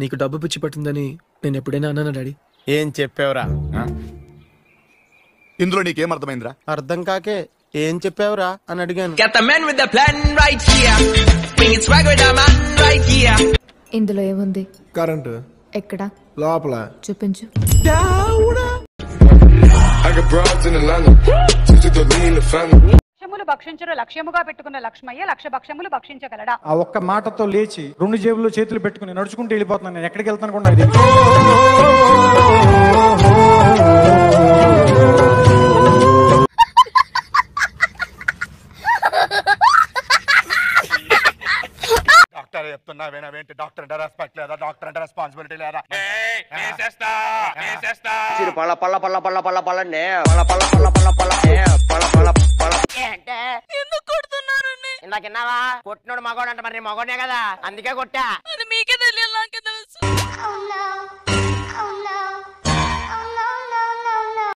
నీకు డబ్బు పిచ్చి పట్టిందని నేను ఎప్పుడైనా అన్నానా డాడీ ఏం చెప్పావురా ఇందులో నీకేం అర్థమైందిరా అర్థం కాకే ఏం చెప్పావురా అని అడిగాను Got the man with the plan right here. Bring it swag with the man right here. ఇందులో ఏముంది కరెంటు ఎక్కడ లోపల చూపించు I got broads in Atlanta. Just to lean the family. లక్ష్యములు భక్షించరు లక్ష్యముగా పెట్టుకున్న లక్ష్మయ్య లక్ష భక్షములు భక్షించగలడా ఆ ఒక్క మాటతో లేచి రెండు జేబుల్లో చేతులు పెట్టుకుని నడుచుకుంటూ వెళ్ళిపోతున్నాను నేను ఎక్కడికి వెళ్తాను కూడా నాకు తెలియదు. డాక్టర్ చెప్తున్నా వినవేంటి డాక్టర్ అంటే రెస్పెక్ట్ లేదా డాక్టర్ అంటే రెస్పాన్సిబిలిటీ లేదా పళ్ళ పళ్ళ పళ్ళ పళ్ళ పళ్ళ పళ్ళనే పళ్ళ పళ్ళ పళ్ళ పళ్ళ పళ్ళ ఏ, పళ్ళ పళ్ళ పళ్ళ ఏంటే ఎందుకు కొడుతున్నారు ఇందాక విన్నావా కొట్టినోడు మగోడు అంట మరి మగోడే కదా అందుకే కొట్టా అది మీకే తెలియాలి